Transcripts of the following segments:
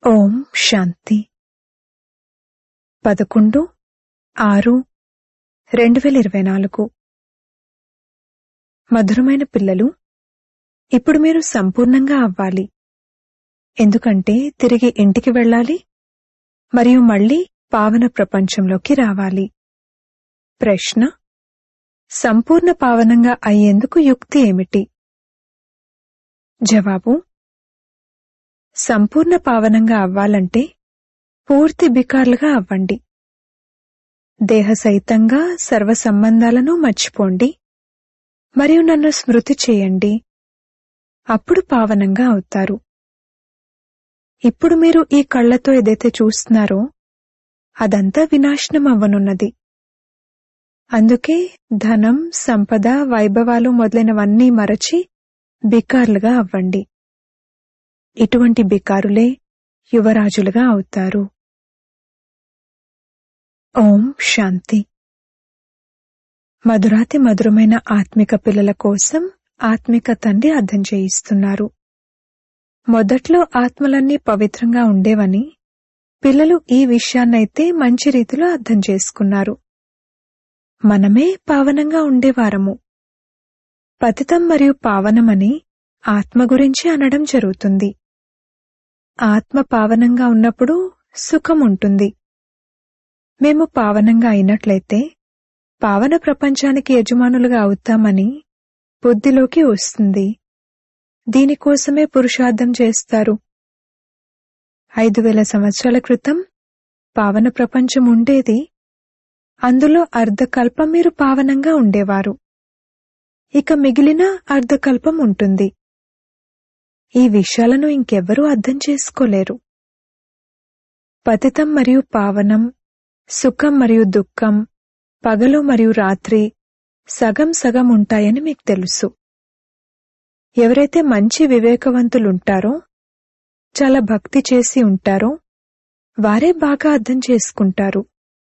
ఓం శాంతి పదకొండు ఆరు రెండు వేల ఇరవై నాలుగు మధురమైన పిల్లలు ఇప్పుడు మీరు సంపూర్ణంగా అవ్వాలి ఎందుకంటే తిరిగి ఇంటికి వెళ్ళాలి మరియు మళ్ళీ పావన ప్రపంచంలోకి రావాలి ప్రశ్న సంపూర్ణ పావనంగా అయ్యేందుకు యుక్తి ఏమిటి జవాబు సంపూర్ణ పావనంగా అవ్వాలంటే పూర్తి బికార్లుగా అవ్వండి దేహ సహితంగా సర్వ సంబంధాలను మర్చిపోండి మరియు నన్ను స్మృతి చేయండి అప్పుడు పావనంగా అవుతారు ఇప్పుడు మీరు ఈ కళ్ళతో ఏదైతే చూస్తున్నారో అదంతా వినాశనం అవ్వనున్నది అందుకే ధనం సంపద వైభవాలు మొదలైనవన్నీ మరచి బికార్లుగా అవ్వండి ఇటువంటి బికారులే యువరాజులుగా అవుతారు ఓం శాంతి మధురాతి మధురమైన ఆత్మిక పిల్లల కోసం ఆత్మిక తండ్రి అర్థం చేయిస్తున్నారు మొదట్లో ఆత్మలన్నీ పవిత్రంగా ఉండేవని పిల్లలు ఈ విషయాన్నైతే మంచి రీతిలో అర్థం చేసుకున్నారు మనమే పావనంగా ఉండేవారము పతితం మరియు పావనమని ఆత్మ గురించి అనడం జరుగుతుంది ఆత్మ పావనంగా ఉన్నప్పుడు సుఖం ఉంటుంది మేము పావనంగా అయినట్లయితే పావన ప్రపంచానికి యజమానులుగా అవుతామని బుద్ధిలోకి వస్తుంది దీనికోసమే పురుషార్థం చేస్తారు ఐదు వేల సంవత్సరాల క్రితం పావన ప్రపంచం ఉండేది అందులో అర్ధకల్పం మీరు పావనంగా ఉండేవారు ఇక మిగిలిన అర్ధకల్పం ఉంటుంది ఈ విషయాలను ఇంకెవ్వరూ అర్థం చేసుకోలేరు పతితం మరియు పావనం సుఖం మరియు దుఃఖం పగలు మరియు రాత్రి సగం సగం ఉంటాయని మీకు తెలుసు ఎవరైతే మంచి వివేకవంతులుంటారో చాలా భక్తి చేసి ఉంటారో వారే బాగా అర్థం చేసుకుంటారు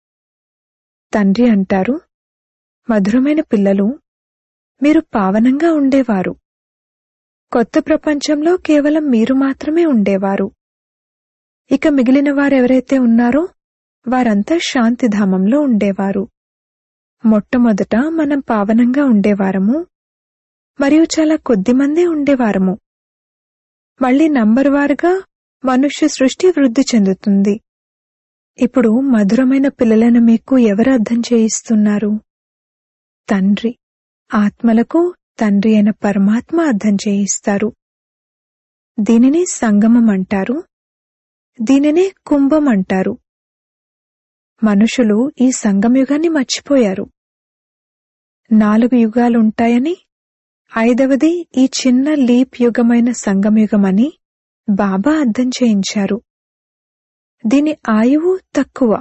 తండ్రి అంటారు మధురమైన పిల్లలు మీరు పావనంగా ఉండేవారు కొత్త ప్రపంచంలో కేవలం మీరు మాత్రమే ఉండేవారు ఇక మిగిలిన వారెవరైతే ఉన్నారో వారంతా శాంతిధామంలో ఉండేవారు మొట్టమొదట మనం పావనంగా ఉండేవారము మరియు చాలా కొద్దిమందే ఉండేవారము మళ్ళీ నంబర్ వారుగా మనుష్య సృష్టి వృద్ధి చెందుతుంది ఇప్పుడు మధురమైన పిల్లలను మీకు ఎవరు అర్థం చేయిస్తున్నారు తండ్రి ఆత్మలకు తండ్రి అయిన పరమాత్మ అర్థం చేయిస్తారు దీనిని సంగమం అంటారు దీనినే కుంభం అంటారు మనుషులు ఈ సంగమయుగాన్ని మర్చిపోయారు నాలుగు యుగాలుంటాయని ఐదవది ఈ చిన్న లీప్ యుగమైన సంగమయుగమని బాబా అర్థం చేయించారు దీని ఆయువు తక్కువ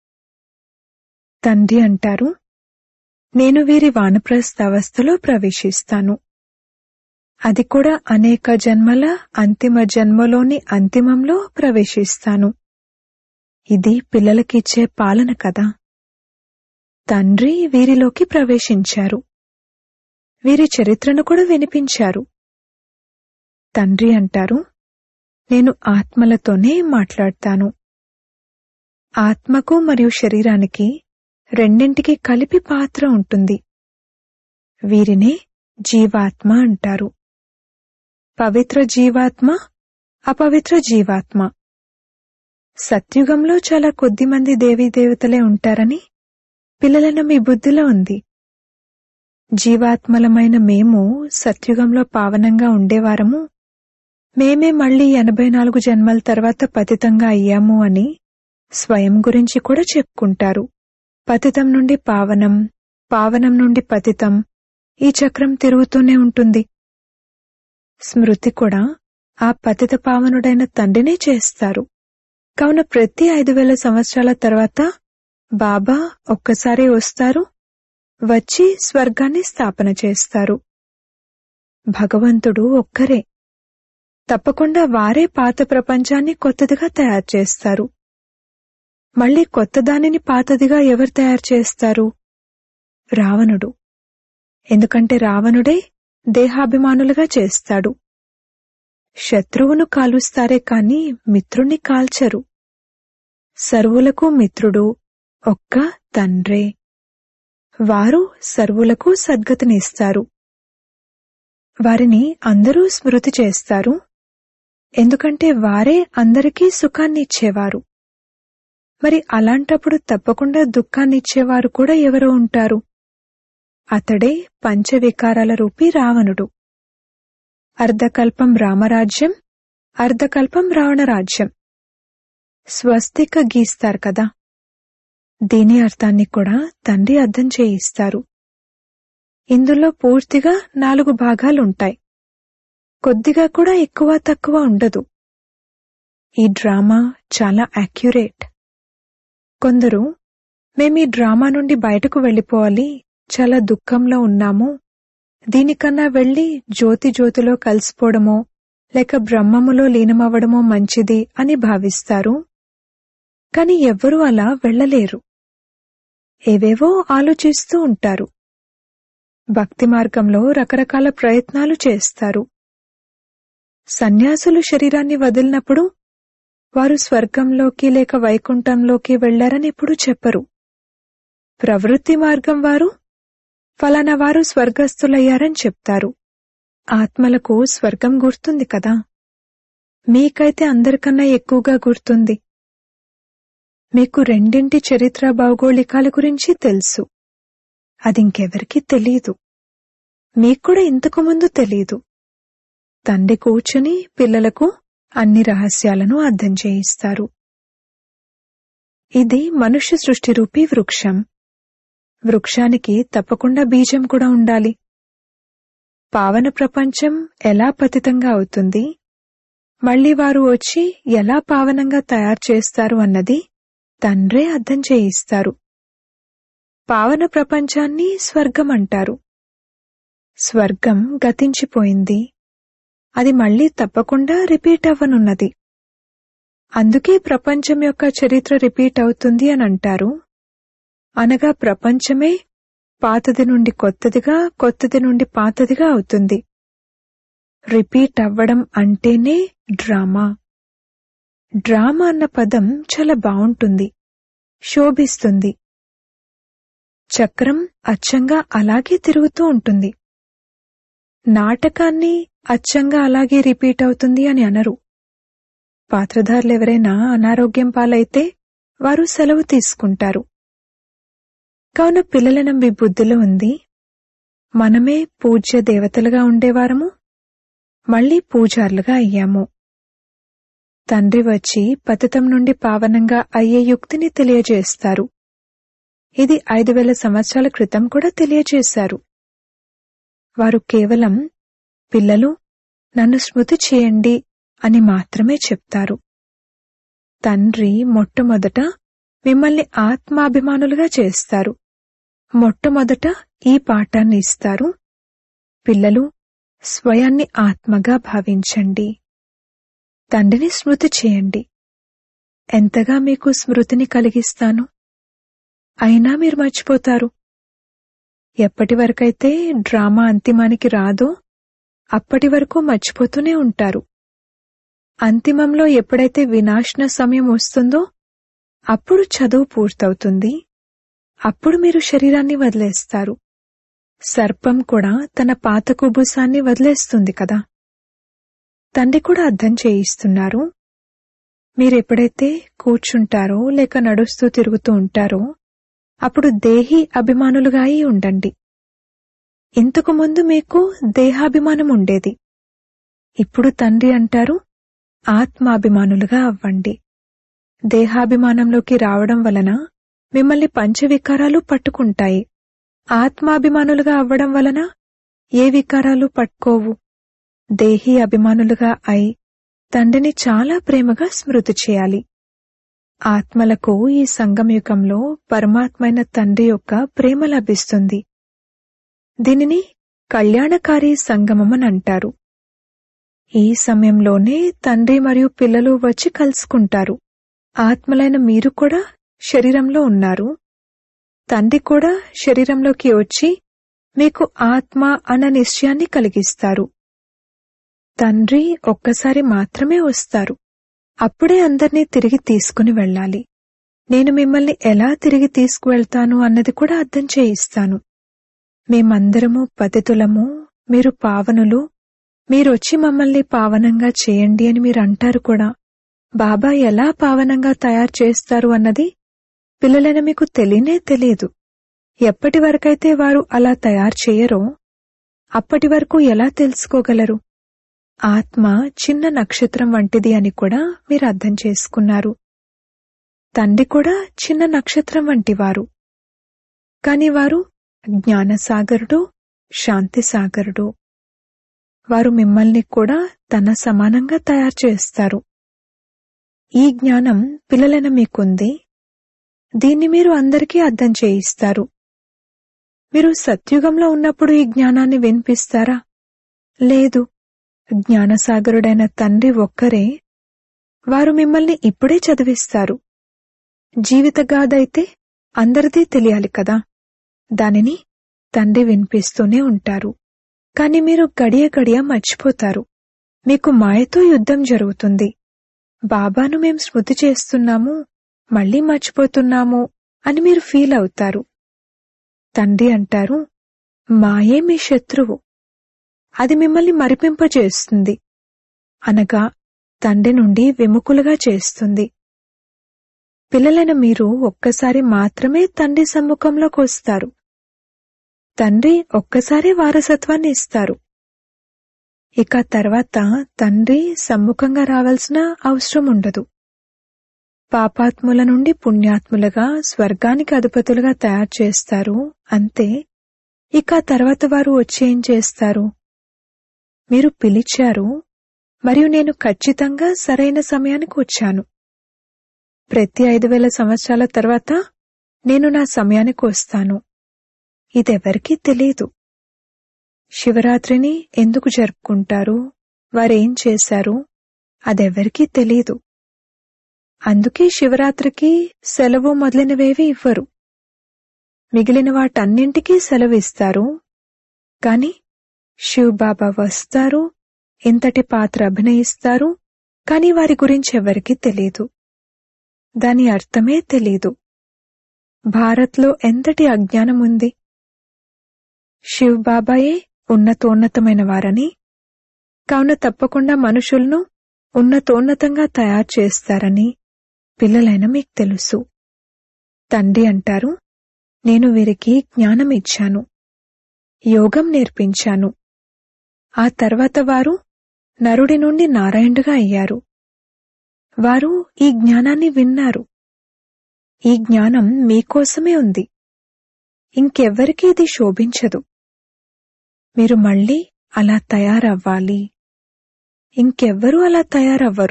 తండ్రి అంటారు నేను వీరి వానప్రస్థ అవస్థలో ప్రవేశిస్తాను అది కూడా అనేక జన్మల అంతిమ జన్మలోని అంతిమంలో ప్రవేశిస్తాను ఇది పిల్లలకిచ్చే పాలన కదా తండ్రి వీరిలోకి ప్రవేశించారు వీరి చరిత్రను కూడా వినిపించారు తండ్రి అంటారు నేను ఆత్మలతోనే మాట్లాడతాను ఆత్మకు మరియు శరీరానికి రెండింటికి కలిపి పాత్ర ఉంటుంది వీరినే జీవాత్మ అంటారు పవిత్ర జీవాత్మ అపవిత్ర జీవాత్మ సత్యుగంలో చాలా కొద్ది మంది దేవతలే ఉంటారని పిల్లలను మీ బుద్ధిలో ఉంది జీవాత్మలమైన మేము సత్యుగంలో పావనంగా ఉండేవారము మేమే మళ్లీ ఎనభై నాలుగు జన్మల తర్వాత పతితంగా అయ్యాము అని స్వయం గురించి కూడా చెప్పుకుంటారు పతితం నుండి పావనం పావనం నుండి పతితం ఈ చక్రం తిరుగుతూనే ఉంటుంది స్మృతి కూడా ఆ పతిత పావనుడైన తండ్రినే చేస్తారు కావున ప్రతి ఐదు వేల సంవత్సరాల తర్వాత బాబా ఒక్కసారి వస్తారు వచ్చి స్వర్గాన్ని స్థాపన చేస్తారు భగవంతుడు ఒక్కరే తప్పకుండా వారే పాత ప్రపంచాన్ని కొత్తదిగా తయారు చేస్తారు మళ్ళీ కొత్త దానిని పాతదిగా ఎవరు తయారు చేస్తారు రావణుడు ఎందుకంటే రావణుడే దేహాభిమానులుగా చేస్తాడు శత్రువును కాలుస్తారే కాని మిత్రుణ్ణి కాల్చరు సర్వులకు మిత్రుడు ఒక్క తండ్రే వారు సర్వులకు సద్గతినిస్తారు వారిని అందరూ స్మృతి చేస్తారు ఎందుకంటే వారే అందరికీ సుఖాన్ని ఇచ్చేవారు మరి అలాంటప్పుడు తప్పకుండా దుఃఖాన్ని ఇచ్చేవారు కూడా ఎవరో ఉంటారు అతడే పంచవికారాల రూపీ రావణుడు అర్ధకల్పం రామరాజ్యం అర్ధకల్పం రావణరాజ్యం స్వస్తిక గీస్తారు కదా దీని అర్థాన్ని కూడా తండ్రి అర్థం చేయిస్తారు ఇందులో పూర్తిగా నాలుగు భాగాలుంటాయి కొద్దిగా కూడా ఎక్కువ తక్కువ ఉండదు ఈ డ్రామా చాలా యాక్యురేట్ కొందరు మేమీ డ్రామా నుండి బయటకు వెళ్ళిపోవాలి చాలా దుఃఖంలో ఉన్నాము దీనికన్నా వెళ్లి జ్యోతి జ్యోతిలో కలిసిపోవడమో లేక బ్రహ్మములో లీనమవ్వడమో మంచిది అని భావిస్తారు కాని ఎవ్వరూ అలా వెళ్ళలేరు ఏవేవో ఆలోచిస్తూ ఉంటారు భక్తి మార్గంలో రకరకాల ప్రయత్నాలు చేస్తారు సన్యాసులు శరీరాన్ని వదిలినప్పుడు వారు స్వర్గంలోకి లేక వైకుంఠంలోకి వెళ్లారని ఎప్పుడూ చెప్పరు ప్రవృత్తి మార్గం వారు ఫలానా వారు స్వర్గస్థులయ్యారని చెప్తారు ఆత్మలకు స్వర్గం గుర్తుంది కదా మీకైతే అందరికన్నా ఎక్కువగా గుర్తుంది మీకు రెండింటి చరిత్ర భౌగోళికాల గురించి తెలుసు అదింకెవరికీ తెలీదు మీకు కూడా ఇంతకు ముందు తెలీదు తండ్రి కూర్చుని పిల్లలకు అన్ని రహస్యాలను అర్థం చేయిస్తారు ఇది మనుష్య సృష్టి రూపీ వృక్షం వృక్షానికి తప్పకుండా బీజం కూడా ఉండాలి పావన ప్రపంచం ఎలా పతితంగా అవుతుంది మళ్ళీ వారు వచ్చి ఎలా పావనంగా తయారు చేస్తారు అన్నది తండ్రే అర్థం చేయిస్తారు పావన ప్రపంచాన్ని స్వర్గం అంటారు స్వర్గం గతించిపోయింది అది మళ్ళీ తప్పకుండా రిపీట్ అవ్వనున్నది అందుకే ప్రపంచం యొక్క చరిత్ర రిపీట్ అవుతుంది అని అంటారు అనగా ప్రపంచమే పాతది నుండి కొత్తదిగా కొత్తది నుండి పాతదిగా అవుతుంది రిపీట్ అవ్వడం అంటేనే డ్రామా డ్రామా అన్న పదం చాలా బావుంటుంది శోభిస్తుంది చక్రం అచ్చంగా అలాగే తిరుగుతూ ఉంటుంది నాటకాన్ని అచ్చంగా అలాగే రిపీట్ అవుతుంది అని అనరు పాత్రధారులు ఎవరైనా అనారోగ్యం పాలైతే వారు సెలవు తీసుకుంటారు కావున పిల్లల మీ బుద్ధిలో ఉంది మనమే పూజ్య దేవతలుగా ఉండేవారము మళ్ళీ పూజారులుగా అయ్యాము తండ్రి వచ్చి పతితం నుండి పావనంగా అయ్యే యుక్తిని తెలియజేస్తారు ఇది ఐదు వేల సంవత్సరాల క్రితం కూడా తెలియజేశారు వారు కేవలం పిల్లలు నన్ను స్మృతి చేయండి అని మాత్రమే చెప్తారు తండ్రి మొట్టమొదట మిమ్మల్ని ఆత్మాభిమానులుగా చేస్తారు మొట్టమొదట ఈ పాఠాన్ని ఇస్తారు పిల్లలు స్వయాన్ని ఆత్మగా భావించండి తండ్రిని స్మృతి చేయండి ఎంతగా మీకు స్మృతిని కలిగిస్తాను అయినా మీరు మర్చిపోతారు ఎప్పటి వరకైతే డ్రామా అంతిమానికి రాదో అప్పటి వరకు మర్చిపోతూనే ఉంటారు అంతిమంలో ఎప్పుడైతే వినాశన సమయం వస్తుందో అప్పుడు చదువు పూర్తవుతుంది అప్పుడు మీరు శరీరాన్ని వదిలేస్తారు సర్పం కూడా తన పాత కుబుసాన్ని వదిలేస్తుంది కదా తండ్రి కూడా అర్థం చేయిస్తున్నారు మీరెప్పుడైతే కూర్చుంటారో లేక నడుస్తూ తిరుగుతూ ఉంటారో అప్పుడు దేహి అభిమానులుగా అయి ఉండండి ఇంతకు ముందు మీకు దేహాభిమానం ఉండేది ఇప్పుడు తండ్రి అంటారు ఆత్మాభిమానులుగా అవ్వండి దేహాభిమానంలోకి రావడం వలన మిమ్మల్ని పంచవికారాలు పట్టుకుంటాయి ఆత్మాభిమానులుగా అవ్వడం వలన ఏ వికారాలు పట్టుకోవు దేహి అభిమానులుగా అయి తండ్రిని చాలా ప్రేమగా స్మృతి చేయాలి ఆత్మలకు ఈ సంగమయుగంలో పరమాత్మైన తండ్రి యొక్క ప్రేమ లభిస్తుంది దీనిని కళ్యాణకారి సంగమం అంటారు ఈ సమయంలోనే తండ్రి మరియు పిల్లలు వచ్చి కలుసుకుంటారు ఆత్మలైన మీరు కూడా శరీరంలో ఉన్నారు తండ్రి కూడా శరీరంలోకి వచ్చి మీకు ఆత్మ అన్న నిశ్చయాన్ని కలిగిస్తారు తండ్రి ఒక్కసారి మాత్రమే వస్తారు అప్పుడే అందర్నీ తిరిగి తీసుకుని వెళ్ళాలి నేను మిమ్మల్ని ఎలా తిరిగి తీసుకువెళ్తాను అన్నది కూడా అర్థం చేయిస్తాను మేమందరము పతితులము మీరు పావనులు మీరొచ్చి మమ్మల్ని పావనంగా చేయండి అని మీరు అంటారు కూడా బాబా ఎలా పావనంగా తయారు చేస్తారు అన్నది పిల్లలైన మీకు తెలియనే తెలియదు ఎప్పటి వరకైతే వారు అలా తయారు చేయరో అప్పటి వరకు ఎలా తెలుసుకోగలరు ఆత్మ చిన్న నక్షత్రం వంటిది అని కూడా మీరు అర్థం చేసుకున్నారు తండ్రి కూడా చిన్న నక్షత్రం వంటివారు కాని వారు జ్ఞానసాగరుడు శాంతి సాగరుడు వారు మిమ్మల్ని కూడా తన సమానంగా తయారు చేస్తారు ఈ జ్ఞానం పిల్లలైన మీకుంది దీన్ని మీరు అందరికీ అర్థం చేయిస్తారు మీరు సత్యుగంలో ఉన్నప్పుడు ఈ జ్ఞానాన్ని వినిపిస్తారా లేదు జ్ఞానసాగరుడైన తండ్రి ఒక్కరే వారు మిమ్మల్ని ఇప్పుడే చదివిస్తారు జీవితగాథైతే అందరిదీ తెలియాలి కదా దానిని తండ్రి వినిపిస్తూనే ఉంటారు కాని మీరు గడియ గడియ మర్చిపోతారు మీకు మాయతో యుద్ధం జరుగుతుంది బాబాను మేం స్మృతి చేస్తున్నాము మళ్ళీ మర్చిపోతున్నాము అని మీరు ఫీల్ అవుతారు తండ్రి అంటారు మాయే మీ శత్రువు అది మిమ్మల్ని మరిపింపజేస్తుంది అనగా తండ్రి నుండి విముఖులుగా చేస్తుంది పిల్లలైన మీరు ఒక్కసారి మాత్రమే తండ్రి సమ్ముఖంలోకి వస్తారు తండ్రి ఒక్కసారి వారసత్వాన్ని ఇస్తారు ఇక తర్వాత తండ్రి సమ్ముఖంగా రావాల్సిన అవసరం ఉండదు పాపాత్ముల నుండి పుణ్యాత్ములుగా స్వర్గానికి అధిపతులుగా తయారు చేస్తారు అంతే ఇక తర్వాత వారు వచ్చి ఏం చేస్తారు మీరు పిలిచారు మరియు నేను ఖచ్చితంగా సరైన సమయానికి వచ్చాను ప్రతి ఐదు వేల సంవత్సరాల తర్వాత నేను నా సమయానికి వస్తాను ఇదెవరికీ తెలియదు శివరాత్రిని ఎందుకు జరుపుకుంటారు వారేం చేశారు అదెవరికీ తెలీదు అందుకే శివరాత్రికి సెలవు మొదలైనవేవి ఇవ్వరు మిగిలిన వాటన్నింటికీ సెలవు ఇస్తారు కాని శివబాబా వస్తారు ఇంతటి పాత్ర అభినయిస్తారు కాని వారి గురించి ఎవరికీ తెలీదు దాని అర్థమే తెలీదు భారత్లో ఎంతటి అజ్ఞానం ఉంది శివ్ బాబాయే ఉన్నతోన్నతమైన వారని కావున తప్పకుండా మనుషులను ఉన్నతోన్నతంగా తయారు చేస్తారని పిల్లలైన మీకు తెలుసు తండ్రి అంటారు నేను వీరికి జ్ఞానం ఇచ్చాను యోగం నేర్పించాను ఆ తర్వాత వారు నరుడి నుండి నారాయణుడుగా అయ్యారు వారు ఈ జ్ఞానాన్ని విన్నారు ఈ జ్ఞానం మీకోసమే ఉంది ఇంకెవ్వరికీ ఇది శోభించదు మీరు మళ్ళీ అలా తయారవ్వాలి ఇంకెవ్వరూ అలా తయారవ్వరు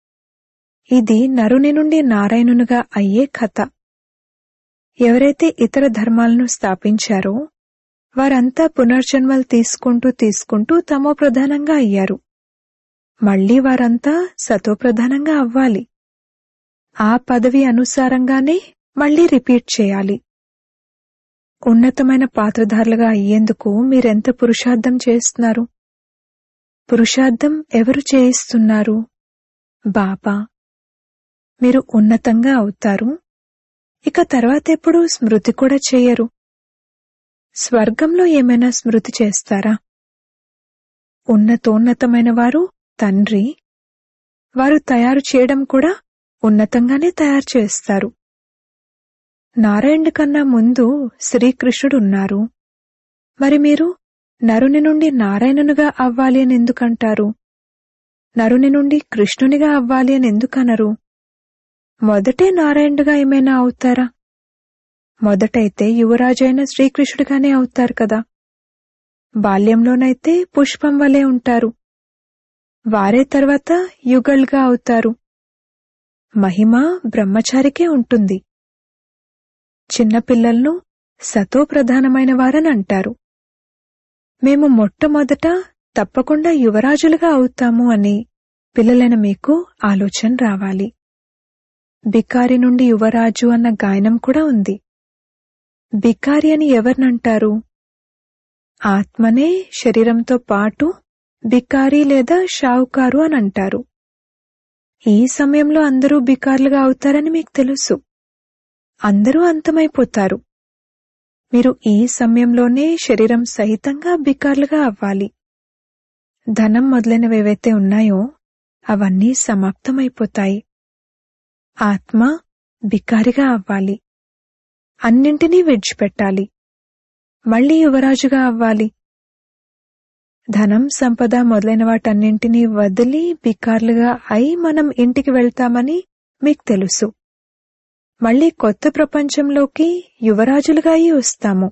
ఇది నరుని నుండి నారాయణునిగా అయ్యే కథ ఎవరైతే ఇతర ధర్మాలను స్థాపించారో వారంతా పునర్జన్మలు తీసుకుంటూ తీసుకుంటూ తమో ప్రధానంగా అయ్యారు మళ్లీ వారంతా సతోప్రధానంగా అవ్వాలి ఆ పదవి అనుసారంగానే మళ్లీ రిపీట్ చేయాలి ఉన్నతమైన పాత్రధారులుగా అయ్యేందుకు మీరెంత పురుషార్థం చేస్తున్నారు పురుషార్థం ఎవరు చేయిస్తున్నారు బాబా మీరు ఉన్నతంగా అవుతారు ఇక తర్వాత ఎప్పుడు స్మృతి కూడా చేయరు స్వర్గంలో ఏమైనా స్మృతి చేస్తారా ఉన్నతోన్నతమైన వారు తండ్రి వారు తయారు చేయడం కూడా ఉన్నతంగానే తయారు చేస్తారు నారాయణుడి కన్నా ముందు శ్రీకృష్ణుడు ఉన్నారు మరి మీరు నరుని నుండి నారాయణునిగా అవ్వాలి అని ఎందుకంటారు నరుని నుండి కృష్ణునిగా అవ్వాలి అని ఎందుకనరు మొదటే నారాయణుడిగా ఏమైనా అవుతారా మొదటైతే యువరాజైన శ్రీకృష్ణుడిగానే అవుతారు కదా బాల్యంలోనైతే పుష్పం వలె ఉంటారు వారే తర్వాత యుగల్గా అవుతారు మహిమ బ్రహ్మచారికే ఉంటుంది చిన్నపిల్లలను సతో ప్రధానమైన వారని అంటారు మేము మొట్టమొదట తప్పకుండా యువరాజులుగా అవుతాము అని పిల్లలైన మీకు ఆలోచన రావాలి బికారి నుండి యువరాజు అన్న గాయనం కూడా ఉంది బికారి అని ఎవరినంటారు ఆత్మనే శరీరంతో పాటు బికారి లేదా షావుకారు అని అంటారు ఈ సమయంలో అందరూ బికార్లుగా అవుతారని మీకు తెలుసు అందరూ అంతమైపోతారు మీరు ఈ సమయంలోనే శరీరం సహితంగా బికార్లుగా అవ్వాలి ధనం మొదలైనవి ఏవైతే ఉన్నాయో అవన్నీ సమాప్తమైపోతాయి ఆత్మ బికారిగా అవ్వాలి అన్నింటినీ విడిచిపెట్టాలి మళ్ళీ యువరాజుగా అవ్వాలి ధనం సంపద మొదలైన వాటన్నింటినీ వదిలి బికార్లుగా అయి మనం ఇంటికి వెళ్తామని మీకు తెలుసు మళ్ళీ కొత్త ప్రపంచంలోకి యువరాజులుగా అయి వస్తాము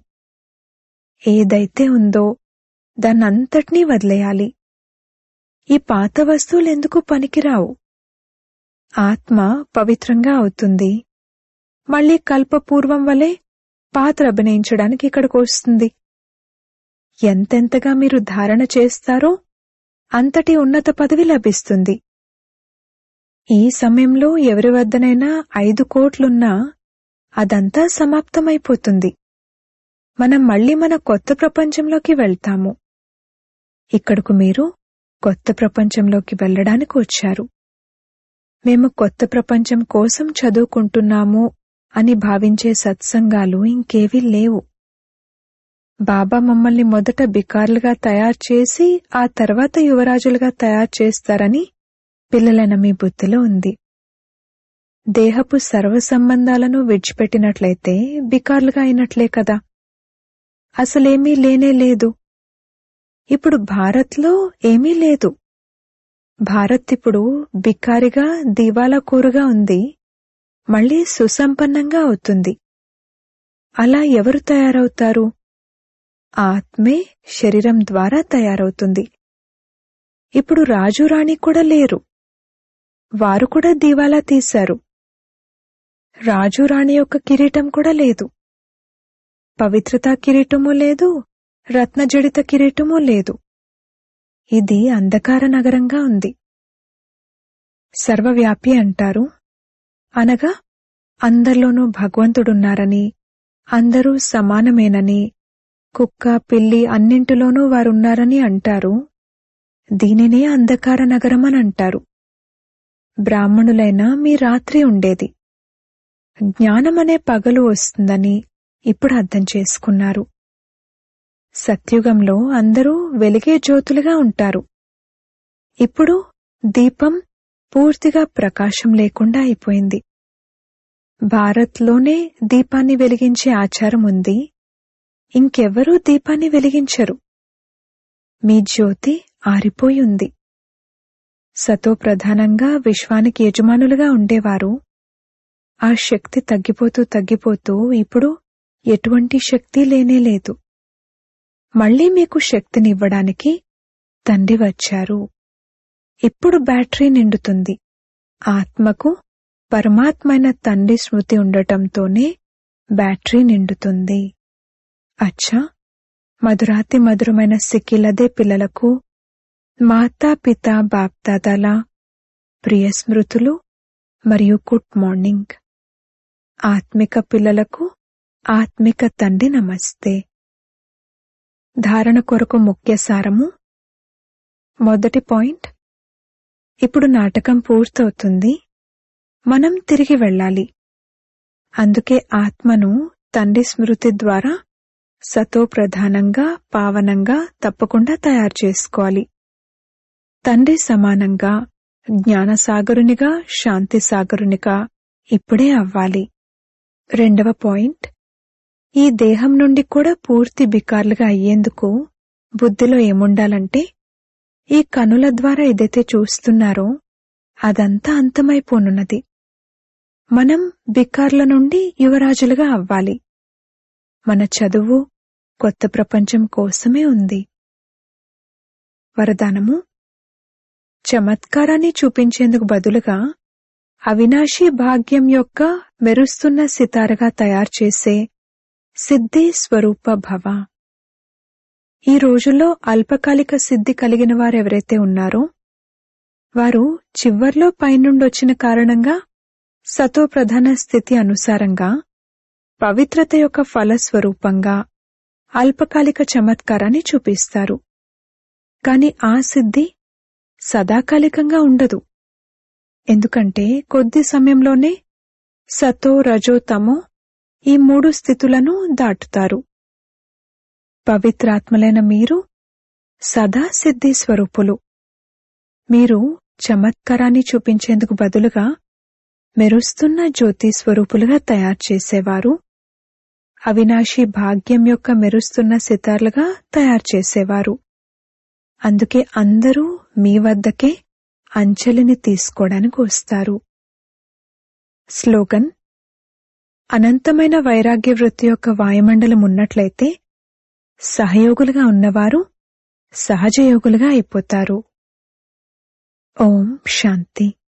ఏదైతే ఉందో దాన్నంతటినీ వదిలేయాలి ఈ పాత వస్తువులు ఎందుకు పనికిరావు ఆత్మ పవిత్రంగా అవుతుంది మళ్ళీ కల్పపూర్వం వలె పాత్ర అభినయించడానికి ఇక్కడికి వస్తుంది ఎంతెంతగా మీరు ధారణ చేస్తారో అంతటి ఉన్నత పదవి లభిస్తుంది ఈ సమయంలో ఎవరి వద్దనైనా ఐదు కోట్లున్నా అదంతా సమాప్తమైపోతుంది మనం మళ్ళీ మన కొత్త ప్రపంచంలోకి వెళ్తాము ఇక్కడకు మీరు కొత్త ప్రపంచంలోకి వెళ్ళడానికి వచ్చారు మేము కొత్త ప్రపంచం కోసం చదువుకుంటున్నాము అని భావించే సత్సంగాలు ఇంకేవీ లేవు బాబా మమ్మల్ని మొదట బికార్లుగా తయారు చేసి ఆ తర్వాత యువరాజులుగా తయారు చేస్తారని పిల్లలైన మీ బుద్ధిలో ఉంది దేహపు సర్వ సంబంధాలను విడిచిపెట్టినట్లయితే బికార్లుగా అయినట్లే కదా అసలేమీ లేనే లేదు ఇప్పుడు భారత్లో ఏమీ లేదు భారత్ ఇప్పుడు బికారిగా దివాలా కూరుగా ఉంది మళ్ళీ సుసంపన్నంగా అవుతుంది అలా ఎవరు తయారవుతారు ఆత్మే శరీరం ద్వారా తయారవుతుంది ఇప్పుడు రాజు రాణి కూడా లేరు వారు కూడా దీవాలా తీశారు రాజు రాణి యొక్క కిరీటం కూడా లేదు పవిత్రతా కిరీటము లేదు రత్నజడిత కిరీటము లేదు ఇది అంధకార నగరంగా ఉంది సర్వవ్యాపి అంటారు అనగా అందరిలోనూ భగవంతుడున్నారని అందరూ సమానమేనని కుక్క పిల్లి అన్నింటిలోనూ వారున్నారని అంటారు దీనినే అంధకార నగరం అని అంటారు బ్రాహ్మణులైన మీ రాత్రి ఉండేది జ్ఞానమనే పగలు వస్తుందని ఇప్పుడు అర్థం చేసుకున్నారు సత్యుగంలో అందరూ వెలిగే జ్యోతులుగా ఉంటారు ఇప్పుడు దీపం పూర్తిగా ప్రకాశం లేకుండా అయిపోయింది భారత్లోనే దీపాన్ని వెలిగించే ఆచారం ఉంది ఇంకెవ్వరూ దీపాన్ని వెలిగించరు మీ జ్యోతి ఆరిపోయి ఉంది సతో ప్రధానంగా విశ్వానికి యజమానులుగా ఉండేవారు ఆ శక్తి తగ్గిపోతూ తగ్గిపోతూ ఇప్పుడు ఎటువంటి శక్తి లేనే లేదు మళ్ళీ మీకు శక్తినివ్వడానికి తండ్రి వచ్చారు ఇప్పుడు బ్యాటరీ నిండుతుంది ఆత్మకు పరమాత్మైన తండ్రి స్మృతి ఉండటంతోనే బ్యాటరీ నిండుతుంది అచ్చా మధురాతి మధురమైన సిక్కిలదే పిల్లలకు మాతా పిత బాప్దాదాల ప్రియ స్మృతులు మరియు గుడ్ మార్నింగ్ ఆత్మిక పిల్లలకు ఆత్మిక తండ్రి నమస్తే ధారణ కొరకు ముఖ్య సారము మొదటి పాయింట్ ఇప్పుడు నాటకం పూర్తవుతుంది మనం తిరిగి వెళ్ళాలి అందుకే ఆత్మను తండ్రి స్మృతి ద్వారా సతో ప్రధానంగా పావనంగా తప్పకుండా తయారు చేసుకోవాలి తండ్రి సమానంగా జ్ఞానసాగరునిగా శాంతి సాగరునిగా ఇప్పుడే అవ్వాలి రెండవ పాయింట్ ఈ దేహం నుండి కూడా పూర్తి బికార్లుగా అయ్యేందుకు బుద్ధిలో ఏముండాలంటే ఈ కనుల ద్వారా ఏదైతే చూస్తున్నారో అదంతా అంతమైపోనున్నది మనం బికార్ల నుండి యువరాజులుగా అవ్వాలి మన చదువు కొత్త ప్రపంచం కోసమే ఉంది వరదానము చమత్కారాన్ని చూపించేందుకు బదులుగా అవినాశి భాగ్యం యొక్క మెరుస్తున్న సితారగా తయారు చేసే సిద్ధి స్వరూప భవ ఈ రోజుల్లో అల్పకాలిక సిద్ధి కలిగిన వారెవరైతే ఉన్నారో వారు చివర్లో పైనుండొచ్చిన కారణంగా సతో ప్రధాన స్థితి అనుసారంగా పవిత్రత యొక్క ఫలస్వరూపంగా అల్పకాలిక చమత్కారాన్ని చూపిస్తారు కాని ఆ సిద్ధి సదాకాలికంగా ఉండదు ఎందుకంటే కొద్ది సమయంలోనే సతో రజో తమో ఈ మూడు స్థితులను దాటుతారు పవిత్రాత్మలైన మీరు సదా సిద్ధి స్వరూపులు మీరు చమత్కారాన్ని చూపించేందుకు బదులుగా మెరుస్తున్న జ్యోతి స్వరూపులుగా తయారు చేసేవారు అవినాశి భాగ్యం యొక్క మెరుస్తున్న సితార్లుగా తయారు చేసేవారు అందుకే అందరూ మీ వద్దకే అంచెలిని తీసుకోవడానికి వస్తారు స్లోగన్ అనంతమైన వైరాగ్య వృత్తి యొక్క వాయుమండలం ఉన్నట్లయితే సహయోగులుగా ఉన్నవారు సహజయోగులుగా అయిపోతారు ఓం శాంతి